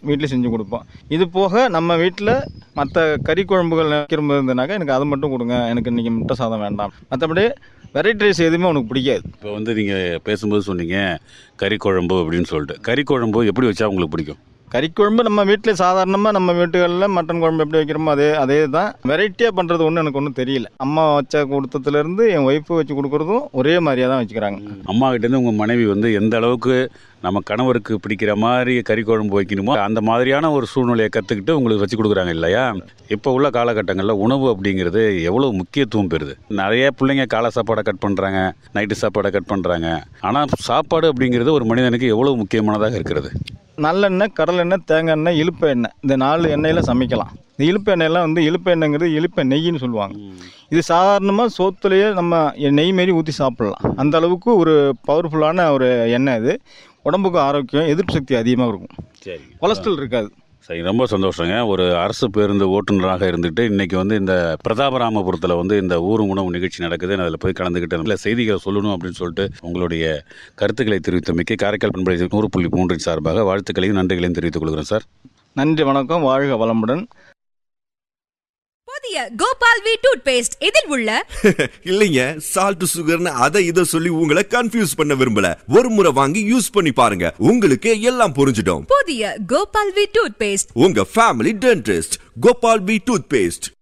வீட்டில் செஞ்சு கொடுப்போம் இது போக நம்ம வீட்டில் மற்ற கறி குழம்புகள் வைக்கிற மாதிரி இருந்ததுனாக்கா எனக்கு அது மட்டும் கொடுங்க எனக்கு இன்றைக்கி முட்டை சாதம் வேண்டாம் மற்றபடி வெரைட்டி ரைஸ் எதுவுமே உனக்கு பிடிக்காது இப்போ வந்து நீங்கள் பேசும்போது சொன்னீங்க கறி குழம்பு அப்படின்னு சொல்லிட்டு கறி குழம்பு எப்படி வச்சா உங்களுக்கு பிடிக்கும் கறி குழம்பு நம்ம வீட்டில் சாதாரணமாக நம்ம வீட்டுகளில் மட்டன் குழம்பு எப்படி வைக்கிறோமோ அதே அதே தான் வெரைட்டியாக பண்ணுறது ஒன்றும் எனக்கு ஒன்றும் தெரியல அம்மா வச்ச கொடுத்ததுலேருந்து என் ஒய்ஃபு வச்சு கொடுக்குறதும் ஒரே மாதிரியாக தான் வச்சுக்கிறாங்க அம்மா கிட்டேருந்து உங்கள் மனைவி வந்து எந்த அளவுக்கு நம்ம கணவருக்கு பிடிக்கிற மாதிரி கறி குழம்பு வைக்கணுமோ அந்த மாதிரியான ஒரு சூழ்நிலையை கற்றுக்கிட்டு உங்களுக்கு வச்சு கொடுக்குறாங்க இல்லையா இப்போ உள்ள காலகட்டங்களில் உணவு அப்படிங்கிறது எவ்வளோ முக்கியத்துவம் பெறுது நிறைய பிள்ளைங்க காலை சாப்பாடை கட் பண்ணுறாங்க நைட்டு சாப்பாடை கட் பண்ணுறாங்க ஆனால் சாப்பாடு அப்படிங்கிறது ஒரு மனிதனுக்கு எவ்வளோ முக்கியமானதாக இருக்கிறது நல்லெண்ணெய் கடலெண்ணெய் தேங்காய் எண்ணெய் இழுப்ப எண்ணெய் இந்த நாலு எண்ணெயில் சமைக்கலாம் இந்த இழுப்ப எண்ணெயெல்லாம் வந்து இழுப்ப எண்ணெய்ங்கிறது இழுப்ப நெய்ன்னு சொல்லுவாங்க இது சாதாரணமாக சோத்துலேயே நம்ம நெய் மாரி ஊற்றி சாப்பிட்லாம் அந்த அளவுக்கு ஒரு பவர்ஃபுல்லான ஒரு எண்ணெய் இது உடம்புக்கு ஆரோக்கியம் எதிர்ப்பு சக்தி அதிகமாக இருக்கும் சரி கொலஸ்ட்ரால் இருக்காது சரி ரொம்ப சந்தோஷங்க ஒரு அரசு பேருந்து ஓட்டுநராக இருந்துட்டு இன்னைக்கு வந்து இந்த பிரதாபராமபுரத்தில் வந்து இந்த ஊர் உணவு நிகழ்ச்சி நடக்குது நான் அதில் போய் கலந்துக்கிட்டு நல்ல செய்திகளை சொல்லணும் அப்படின்னு சொல்லிட்டு உங்களுடைய கருத்துக்களை தெரிவித்தமைக்கு காரைக்கால் பண்பலை நூறு புள்ளி மூன்றின் சார்பாக வாழ்த்துக்களையும் நன்றிகளையும் தெரிவித்துக் கொள்கிறேன் சார் நன்றி வணக்கம் வாழ்க வளமுடன் புதிய கோபால் வி டூத் பேஸ்ட் இதில் உள்ள இல்லைங்க சால்ட் சுகர்னு அதை இதை சொல்லி உங்களை கன்ஃபியூஸ் பண்ண விரும்பல ஒரு முறை வாங்கி யூஸ் பண்ணி பாருங்க உங்களுக்கு எல்லாம் புரிஞ்சிடும் புதிய கோபால் வி டூத் பேஸ்ட் உங்க family dentist Gopal B tooth paste